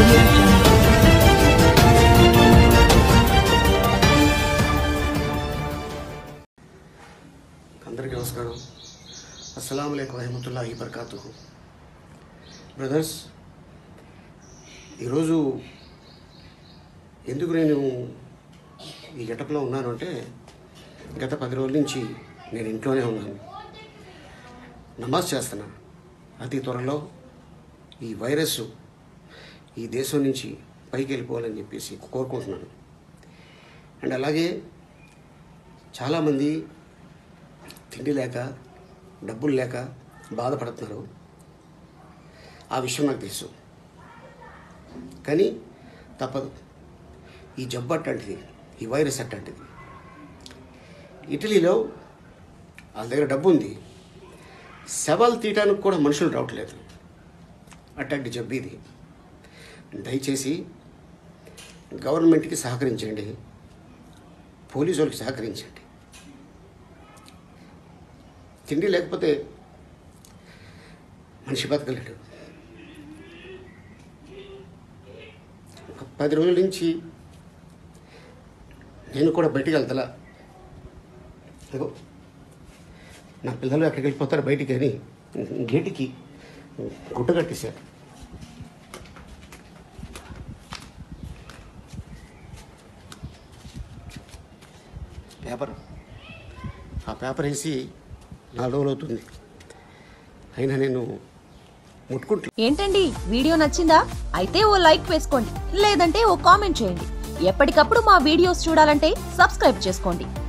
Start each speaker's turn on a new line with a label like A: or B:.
A: audio jungle.
B: అందరికీ నమస్కారం అస్సలం వరహమతుల్లాహి బర్కాతు బ్రదర్స్ ఈరోజు ఎందుకు నేను ఈ గెటప్లో ఉన్నాను అంటే గత పది రోజుల నుంచి నేను ఇంట్లోనే ఉన్నాను నమాజ్ చేస్తున్నా అతి త్వరలో ఈ వైరస్ ఈ దేశం నుంచి పైకి వెళ్ళిపోవాలని చెప్పేసి కోరుకుంటున్నాను అండ్ అలాగే చాలామంది తిండి లేక డబ్బులు లేక బాధపడుతున్నారు ఆ విషయం నాకు తెలుసు కానీ తప్పదు ఈ జబ్బు అట్లాంటిది ఈ వైరస్ అట్లాంటిది ఇటలీలో వాళ్ళ దగ్గర డబ్బు ఉంది శవాలు తీయటానికి కూడా మనుషులు రావట్లేదు అట్లాంటి జబ్బు ఇది దయచేసి గవర్నమెంట్కి సహకరించండి పోలీసు వాళ్ళకి సహకరించండి తిండి లేకపోతే మనిషి బతకలేడు ఒక పది రోజుల నుంచి నేను కూడా బయటికి వెళ్తలా ఇగో నా పిల్లలు ఎక్కడికి వెళ్ళిపోతారు బయటికి అని గేటుకి గుట్ట కట్టేశారు పేపర్ ఆ పేపర్ వేసి నాలుగు రోజులు అవుతుంది అయినా నేను ముట్టుకుంటు
C: ఏంటండి వీడియో నచ్చిందా అయితే ఓ లైక్ వేసుకోండి లేదంటే ఓ కామెంట్ చేయండి ఎప్పటికప్పుడు మా వీడియోస్ చూడాలంటే సబ్స్క్రైబ్ చేసుకోండి